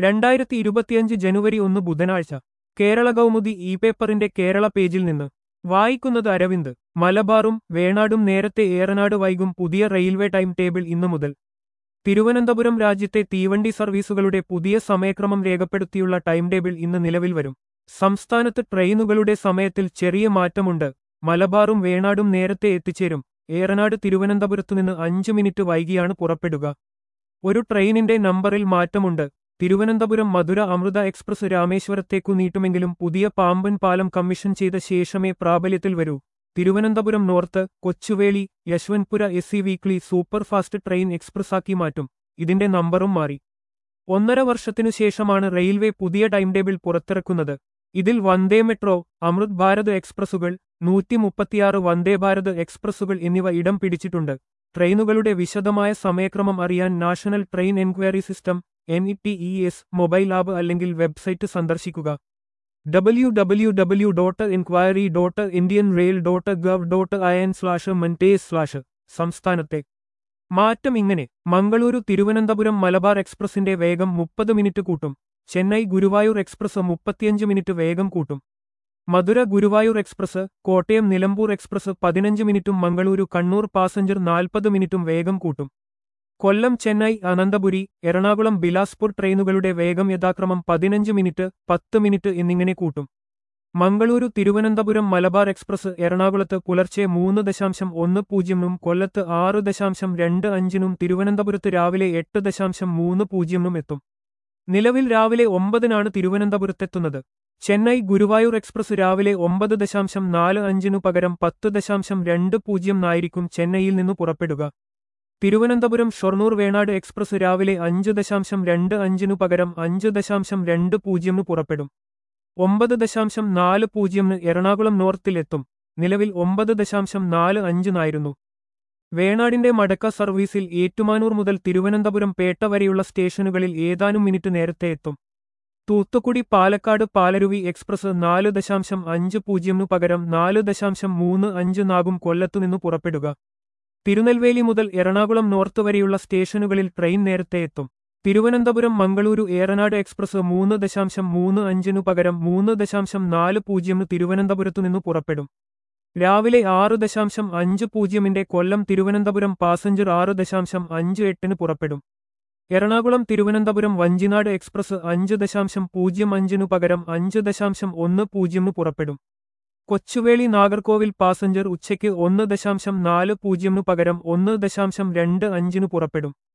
രണ്ടായിരത്തി ഇരുപത്തിയഞ്ച് ജനുവരി ഒന്ന് ബുധനാഴ്ച കേരള കൗമുദി ഇ പേപ്പറിന്റെ കേരള പേജിൽ നിന്ന് വായിക്കുന്നത് അരവിന്ദ് മലബാറും വേണാടും നേരത്തെ ഏറനാട് വൈകും പുതിയ റെയിൽവേ ടൈം ടേബിൾ ഇന്നു മുതൽ തിരുവനന്തപുരം രാജ്യത്തെ തീവണ്ടി സർവീസുകളുടെ പുതിയ സമയക്രമം രേഖപ്പെടുത്തിയുള്ള ടൈം ടേബിൾ ഇന്ന് നിലവിൽ വരും സംസ്ഥാനത്ത് ട്രെയിനുകളുടെ സമയത്തിൽ ചെറിയ മാറ്റമുണ്ട് മലബാറും വേണാടും നേരത്തെ എത്തിച്ചേരും ഏറനാട് തിരുവനന്തപുരത്തുനിന്ന് അഞ്ച് മിനിറ്റ് വൈകിയാണ് പുറപ്പെടുക ഒരു ട്രെയിനിന്റെ നമ്പറിൽ മാറ്റമുണ്ട് തിരുവനന്തപുരം മധുര അമൃത എക്സ്പ്രസ് രാമേശ്വരത്തേക്കു നീട്ടുമെങ്കിലും പുതിയ പാമ്പൻ പാലം കമ്മീഷൻ ചെയ്ത ശേഷമേ പ്രാബല്യത്തിൽ വരൂ Thiruvananthapuram north Kochuveli Yesvantpur S C weekly superfast train എക്സ്പ്രസ്സാക്കി മാറ്റും ഇതിന്റെ നമ്പറും മാറി ഒന്നര വർഷത്തിനു ശേഷമാണ് റെയിൽവേ പുതിയ ടൈം ടേബിൾ പുറത്തിറക്കുന്നത് ഇതിൽ വന്ദേ മെട്രോ അമൃത് ഭാരത് എക്സ്പ്രസുകൾ നൂറ്റി മുപ്പത്തിയാറ് വന്ദേ ഭാരത് എക്സ്പ്രസുകൾ എന്നിവ ഇടം പിടിച്ചിട്ടുണ്ട് ട്രെയിനുകളുടെ വിശദമായ സമയക്രമം അറിയാൻ national train enquiry system N E T E S mobile app അല്ലെങ്കിൽ വെബ്സൈറ്റ് സന്ദർശിക്കുക W W W dot enquiry dot Indian rail dot gov dot I N slash മൻറ്റേസ് സ്ലാഷ് സംസ്ഥാനത്തെ മാറ്റം ഇങ്ങനെ മംഗളൂരു തിരുവനന്തപുരം മലബാർ എക്സ്പ്രസിന്റെ വേഗം മുപ്പത് മിനിറ്റ് കൂട്ടും ചെന്നൈ ഗുരുവായൂർ എക്സ്പ്രസ് മുപ്പത്തിയഞ്ച് മിനിറ്റ് വേഗം കൂട്ടും മധുര ഗുരുവായൂർ എക്സ്പ്രസ് കോട്ടയം നിലമ്പൂർ എക്സ്പ്രസ് പതിനഞ്ച് മിനിറ്റും മംഗളൂരു കണ്ണൂർ പാസഞ്ചർ നാൽപ്പത് മിനിറ്റും വേഗം കൂട്ടും കൊല്ലം ചെന്നൈ അനന്തപുരി എറണാകുളം ബിലാസ്പൂർ ട്രെയിനുകളുടെ വേഗം യഥാക്രമം പതിനഞ്ച് മിനിറ്റ് പത്ത് മിനിറ്റ് എന്നിങ്ങനെ കൂട്ടും മംഗളൂരു തിരുവനന്തപുരം മലബാർ എക്സ്പ്രസ് എറണാകുളത്ത് പുലർച്ചെ മൂന്ന് ദശാംശം ഒന്ന് പൂജ്യമിനും കൊല്ലത്ത് ആറ് ദശാംശം രണ്ട് അഞ്ചിനും തിരുവനന്തപുരത്ത് രാവിലെ എട്ട് ദശാംശം മൂന്ന് പൂജ്യമിനും എത്തും നിലവിൽ രാവിലെ ഒമ്പതിനാണ് തിരുവനന്തപുരത്തെത്തുന്നത് ചെന്നൈ ഗുരുവായൂർ എക്സ്പ്രസ് രാവിലെ ഒമ്പത് ദശാംശം നാല് അഞ്ചിനു പകരം പത്ത് ദശാംശം രണ്ട് പൂജ്യം നായിരിക്കും ചെന്നൈയിൽ നിന്നു പുറപ്പെടുക തിരുവനന്തപുരം ഷൊർണൂർ വേണാട് എക്സ്പ്രസ് രാവിലെ അഞ്ച് ദശാംശം രണ്ട് അഞ്ചിനു പകരം അഞ്ച് ദശാംശം രണ്ട് പൂജ്യമിന് പുറപ്പെടും ഒമ്പത് ദശാംശം നാല് പൂജ്യമിന് എറണാകുളം നോർത്തിലെത്തും നിലവിൽ ഒമ്പത് ദശാംശം നാല് അഞ്ചിനായിരുന്നു വേണാടിന്റെ മടക്ക സർവീസിൽ ഏറ്റുമാനൂർ മുതൽ തിരുവനന്തപുരം പേട്ട വരെയുള്ള സ്റ്റേഷനുകളിൽ ഏതാനും മിനിറ്റ് നേരത്തെ എത്തും തൂത്തുക്കുടി പാലക്കാട് പാലരുവി എക്സ്പ്രസ് നാല് ദശാംശം അഞ്ച് പൂജ്യമിനു പകരം നാല് ദശാംശം മൂന്ന് അഞ്ച് നാകും കൊല്ലത്തുനിന്നു പുറപ്പെടുക തിരുനെൽവേലി മുതൽ എറണാകുളം നോർത്ത് വരെയുള്ള സ്റ്റേഷനുകളിൽ ട്രെയിൻ നേരത്തെ എത്തും തിരുവനന്തപുരം മംഗളൂരു ഏറനാട് എക്സ്പ്രസ് മൂന്ന് ദശാംശം മൂന്ന് അഞ്ചിനു പകരം മൂന്ന് ദശാംശം നാല് പൂജ്യമിന് തിരുവനന്തപുരത്തുനിന്നു പുറപ്പെടും രാവിലെ ആറ് ദശാംശം അഞ്ച് പൂജ്യമിന്റെ കൊല്ലം തിരുവനന്തപുരം പാസഞ്ചർ ആറ് ദശാംശം അഞ്ച് എട്ടിന് പുറപ്പെടും എറണാകുളം തിരുവനന്തപുരം വഞ്ചിനാട് എക്സ്പ്രസ് അഞ്ച് ദശാംശം പൂജ്യം അഞ്ചിനു പകരം അഞ്ച് ദശാംശം ഒന്ന് പൂജ്യമിന് പുറപ്പെടും കൊച്ചുവേളി നാഗർകോവിൽ പാസഞ്ചർ ഉച്ചയ്ക്ക് ഒന്ന് ദശാംശം നാല് പൂജ്യമിനു പകരം ഒന്ന് ദശാംശം രണ്ട് അഞ്ചിനു പുറപ്പെടും